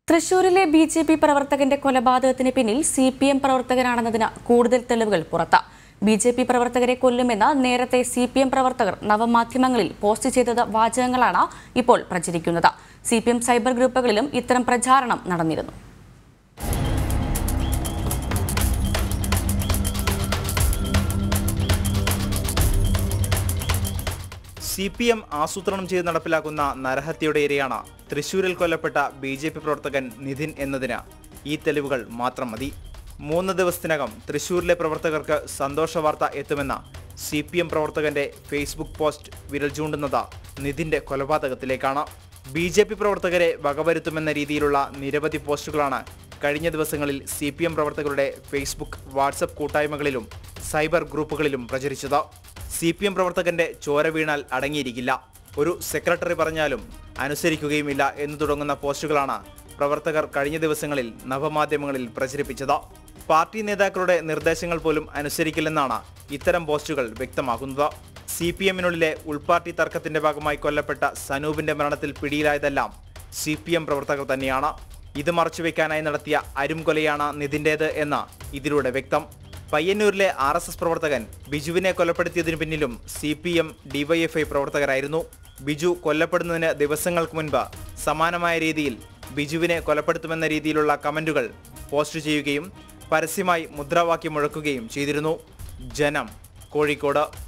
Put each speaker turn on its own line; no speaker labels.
തൃശൂരിലെ B J P പ്രവർത്തകന്റെ കൊലപാതകത്തിന് പിന്നിൽ സി പി എം പ്രവർത്തകരാണെന്നതിന് കൂടുതൽ തെളിവുകൾ പുറത്ത് ബി ജെ പി പ്രവർത്തകരെ കൊല്ലുമെന്ന് നേരത്തെ സി പി എം പ്രവർത്തകർ നവമാധ്യമങ്ങളിൽ പോസ്റ്റ് ചെയ്തത് വാചകങ്ങളാണ് ഇപ്പോൾ പ്രചരിക്കുന്നത് സി പി എം സൈബർ ഗ്രൂപ്പുകളിലും ഇത്തരം പ്രചാരണം നടന്നിരുന്നു
സി പി എം ആസൂത്രണം ചെയ്ത് നടപ്പിലാക്കുന്ന നരഹത്യയുടെ ഇരയാണ് തൃശൂരിൽ കൊല്ലപ്പെട്ട ബി ജെ പി പ്രവർത്തകൻ നിധിൻ എന്നതിന് ഈ തെളിവുകൾ മാത്രം മതി മൂന്ന് ദിവസത്തിനകം തൃശൂരിലെ പ്രവർത്തകർക്ക് സന്തോഷ വാർത്ത എത്തുമെന്ന സി പി എം പ്രവർത്തകന്റെ ഫേസ്ബുക്ക് പോസ്റ്റ് വിരൽ ചൂണ്ടുന്നത് നിധിന്റെ കൊലപാതകത്തിലേക്കാണ് ബി ജെ പി പ്രവർത്തകരെ വകവരുത്തുമെന്ന രീതിയിലുള്ള നിരവധി പോസ്റ്റുകളാണ് കഴിഞ്ഞ ദിവസങ്ങളിൽ സി പി എം പ്രവർത്തകരുടെ ഫേസ്ബുക്ക് വാട്സപ്പ് കൂട്ടായ്മകളിലും സൈബർ ഗ്രൂപ്പുകളിലും പ്രചരിച്ചത് സി പി എം പ്രവർത്തകന്റെ ചോര വീണാൽ അടങ്ങിയിരിക്കില്ല ഒരു സെക്രട്ടറി പറഞ്ഞാലും അനുസരിക്കുകയുമില്ല എന്ന് തുടങ്ങുന്ന പോസ്റ്റുകളാണ് പ്രവർത്തകർ കഴിഞ്ഞ ദിവസങ്ങളിൽ നവമാധ്യമങ്ങളിൽ പ്രചരിപ്പിച്ചത് പാർട്ടി നേതാക്കളുടെ നിർദ്ദേശങ്ങൾ പോലും അനുസരിക്കില്ലെന്നാണ് ഇത്തരം പോസ്റ്റുകൾ വ്യക്തമാക്കുന്നത് സി പി എമ്മിനുള്ളിലെ ഉൾപാർട്ടി തർക്കത്തിന്റെ ഭാഗമായി കൊല്ലപ്പെട്ട സനൂപിന്റെ മരണത്തിൽ പിടിയിലായതെല്ലാം സി പി എം പ്രവർത്തകർ തന്നെയാണ് ഇത് മറച്ചുവെക്കാനായി നടത്തിയ അരുംകൊലയാണ് നിതിൻ്റേത് എന്ന് ഇതിലൂടെ വ്യക്തം പയ്യന്നൂരിലെ ആർ എസ് എസ് പ്രവർത്തകൻ ബിജുവിനെ കൊലപ്പെടുത്തിയതിനു പിന്നിലും സി പി എം ഡിവൈഎഫ്ഐ പ്രവർത്തകരായിരുന്നു ബിജു കൊല്ലപ്പെടുന്നതിന് ദിവസങ്ങൾക്ക് മുൻപ് സമാനമായ രീതിയിൽ ബിജുവിനെ കൊലപ്പെടുത്തുമെന്ന രീതിയിലുള്ള കമന്റുകൾ പോസ്റ്റ് ചെയ്യുകയും പരസ്യമായി മുദ്രാവാക്യം മുഴക്കുകയും ചെയ്തിരുന്നു ജനം കോഴിക്കോട്